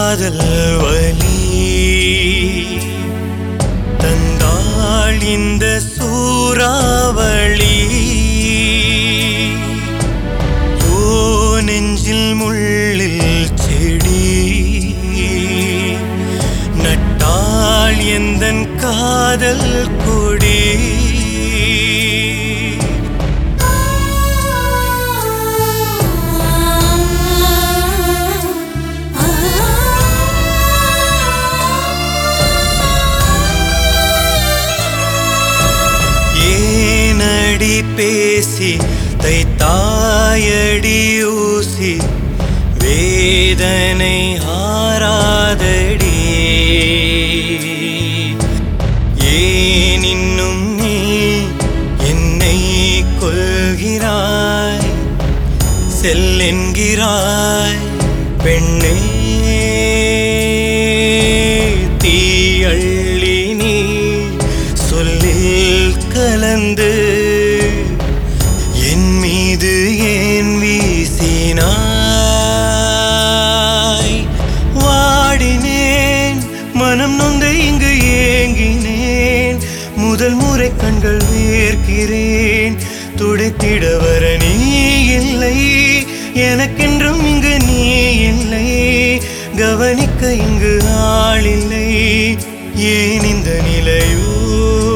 காதல் வலி தந்தாள் இந்த சூறாவளி ஓ நெஞ்சில் முள்ளில் செடி நட்டாள் எந்தன் காதல் கொடி ஏனடி பேசி தைத்தாயடி ஊசி வேதனை ஆராதடி ஏன் இன்னும் நீ என்னை கொள்கிறாய் செல்லென்கிறாய் பெண்ணே தீயள்ளி நீ சொல்லில் கலந்து என் மீது ஏன் வீசினாய் வாடினேன் மனம் நொந்த இங்கு ஏங்கினேன் முதல் முறை கண்கள் வேர்க்கிறேன் துடைத்திட வர நீ இல்லை எனக்கென்றும் இங்கு நீ இல்லை கவனிக்க இங்கு ஆளில்லை ஏன் இந்த நிலையோ